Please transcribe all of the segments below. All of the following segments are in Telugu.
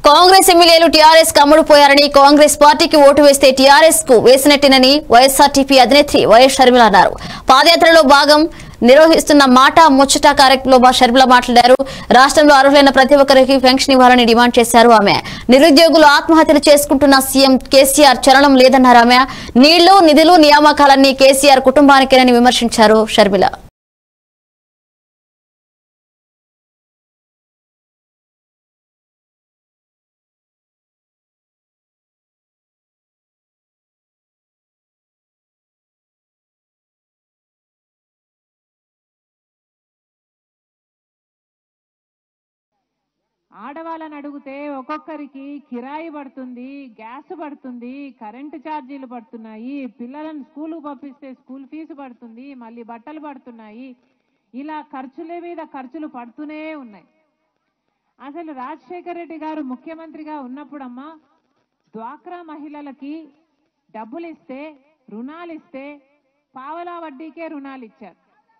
కాంగ్రెస్ ఎమ్మెల్యేలు టీఆర్ఎస్ కు అమ్ముడుపోయారని కాంగ్రెస్ పార్టీకి ఓటు వేస్తే టీఆర్ఎస్ కు వేసినట్టేనని వైఎస్ఆర్టీపీ అధినేత్రి వైఎస్ షర్మిల అన్నారు పాదయాత్రలో భాగం నిర్వహిస్తున్న మాట ముచ్చట కార్యక్రమంలో షర్మిల మాట్లాడారు రాష్ట్రంలో అర్హులైన ప్రతి ఒక్కరికి పెన్షన్ ఇవ్వాలని డిమాండ్ చేశారు ఆమె నిరుద్యోగులు ఆత్మహత్యలు చేసుకుంటున్న సీఎం కేసీఆర్ చలనం లేదన్నారు ఆమె నీళ్లు నిధులు నియామకాలన్నీ కేసీఆర్ కుటుంబానికేనని విమర్శించారు షర్మిల ఆడవాళ్ళని అడిగితే ఒక్కొక్కరికి కిరాయి పడుతుంది గ్యాస్ పడుతుంది కరెంటు ఛార్జీలు పడుతున్నాయి పిల్లలను స్కూల్కి పంపిస్తే స్కూల్ ఫీజు పడుతుంది మళ్ళీ బట్టలు పడుతున్నాయి ఇలా ఖర్చుల మీద ఖర్చులు పడుతూనే ఉన్నాయి అసలు రాజశేఖర రెడ్డి గారు ముఖ్యమంత్రిగా ఉన్నప్పుడమ్మా డ్వాక్రా మహిళలకి డబ్బులు ఇస్తే రుణాలు ఇస్తే పావలా వడ్డీకే రుణాలు ఇచ్చారు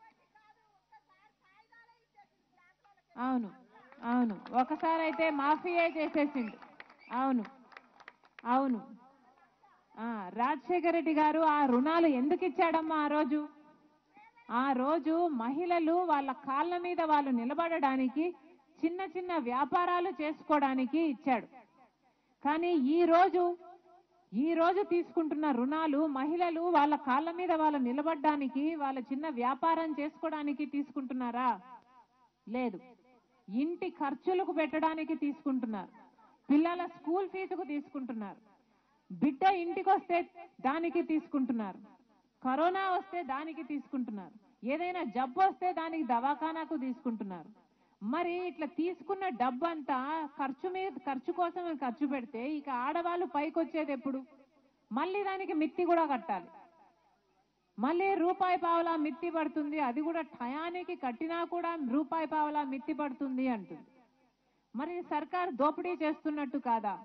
అవును అవును ఒకసారి అయితే మాఫియే చేసేసిండు అవును అవును ఆ, రాజశేఖర రెడ్డి గారు ఆ రుణాలు ఎందుకు ఇచ్చాడమ్మా ఆ రోజు ఆ రోజు మహిళలు వాళ్ళ కాళ్ళ మీద వాళ్ళు నిలబడడానికి చిన్న చిన్న వ్యాపారాలు చేసుకోవడానికి ఇచ్చాడు కానీ ఈ రోజు ఈ రోజు తీసుకుంటున్న రుణాలు మహిళలు వాళ్ళ కాళ్ళ మీద వాళ్ళు నిలబడడానికి వాళ్ళ చిన్న వ్యాపారం చేసుకోవడానికి తీసుకుంటున్నారా లేదు ఇంటి ఖర్చులకు పెట్టడానికి తీసుకుంటున్నారు పిల్లల స్కూల్ ఫీజుకు తీసుకుంటున్నారు బిడ్డ ఇంటికి వస్తే దానికి తీసుకుంటున్నారు కరోనా వస్తే దానికి తీసుకుంటున్నారు ఏదైనా జబ్బు వస్తే దానికి దవాఖానాకు తీసుకుంటున్నారు మరి ఇట్లా తీసుకున్న డబ్బు అంతా ఖర్చు మీద ఖర్చు కోసం ఖర్చు పెడితే ఇక ఆడవాళ్ళు పైకి వచ్చేది ఎప్పుడు మళ్ళీ దానికి మిత్తి కూడా కట్టాలి మళ్ళీ రూపాయి పావలా మిత్తి పడుతుంది అది కూడా టయానికి కట్టినా కూడా రూపాయి పావలా మిత్తి పడుతుంది అంటుంది మరి సర్కార్ దోపిడీ చేస్తున్నట్టు కాదా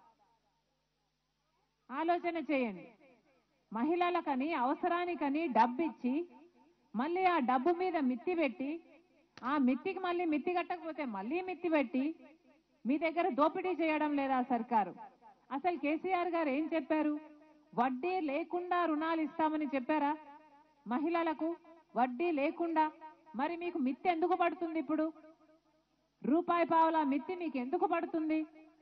ఆలోచన చేయండి మహిళలకని అవసరానికని డబ్బు ఇచ్చి మళ్ళీ ఆ డబ్బు మీద మిత్తి పెట్టి ఆ మిత్తికి మళ్ళీ మిత్తి కట్టకపోతే మళ్ళీ మిత్తి పెట్టి మీ దగ్గర దోపిడీ చేయడం లేదా సర్కారు అసలు కేసీఆర్ గారు ఏం చెప్పారు వడ్డీ లేకుండా రుణాలు ఇస్తామని చెప్పారా మహిళలకు వడ్డీ లేకుండా మరి మీకు మిత్తి ఎందుకు పడుతుంది ఇప్పుడు రూపాయి పావుల మిత్తి మీకు ఎందుకు పడుతుంది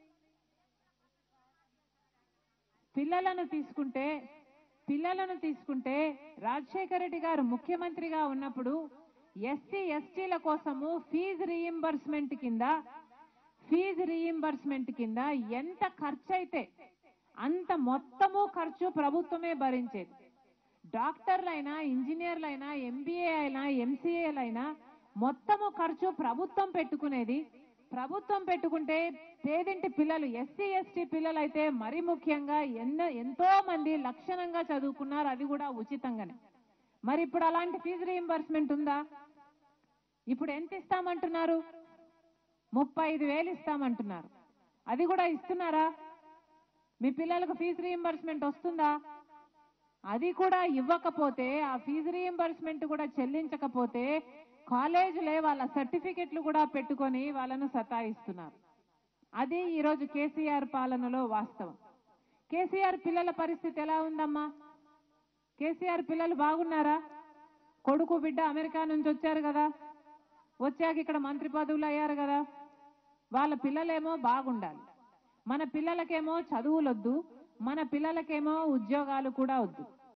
పిల్లలను తీసుకుంటే పిల్లలను తీసుకుంటే రాజశేఖర రెడ్డి గారు ముఖ్యమంత్రిగా ఉన్నప్పుడు ఎస్సీ ఎస్టీల కోసము ఫీజు రీయింబర్స్మెంట్ కింద ఫీజు రీయింబర్స్మెంట్ కింద ఎంత ఖర్చు అయితే అంత మొత్తము ఖర్చు ప్రభుత్వమే భరించేది డాక్టర్లైనా ఇంజనీర్లైనా ఎంబీఏ అయినా ఎంసీఏలైనా మొత్తము ఖర్చు ప్రభుత్వం పెట్టుకునేది ప్రభుత్వం పెట్టుకుంటే పేదింటి పిల్లలు ఎస్సీ ఎస్టీ పిల్లలు అయితే మరీ ముఖ్యంగా ఎన్నో ఎంతో మంది లక్షణంగా చదువుకున్నారు అది కూడా ఉచితంగానే మరి ఇప్పుడు అలాంటి ఫీజు రీయింబర్స్మెంట్ ఉందా ఇప్పుడు ఎంత ఇస్తామంటున్నారు ముప్పై ఐదు వేలు ఇస్తామంటున్నారు అది కూడా ఇస్తున్నారా మీ పిల్లలకు ఫీజు రీయింబర్స్మెంట్ వస్తుందా అది కూడా ఇవ్వకపోతే ఆ ఫీజు రీయింబర్స్మెంట్ కూడా చెల్లించకపోతే కాలేజీలే వాళ్ళ సర్టిఫికెట్లు కూడా పెట్టుకొని వాళ్ళను సతాయిస్తున్నారు అది ఈరోజు కేసీఆర్ పాలనలో వాస్తవం కేసీఆర్ పిల్లల పరిస్థితి ఎలా ఉందమ్మా కేసీఆర్ పిల్లలు బాగున్నారా కొడుకు బిడ్డ అమెరికా నుంచి వచ్చారు కదా వచ్చాక ఇక్కడ మంత్రి పదవులు అయ్యారు కదా వాళ్ళ పిల్లలేమో బాగుండాలి మన పిల్లలకేమో చదువులొద్దు మన పిల్లలకేమో ఉద్యోగాలు కూడా వద్దు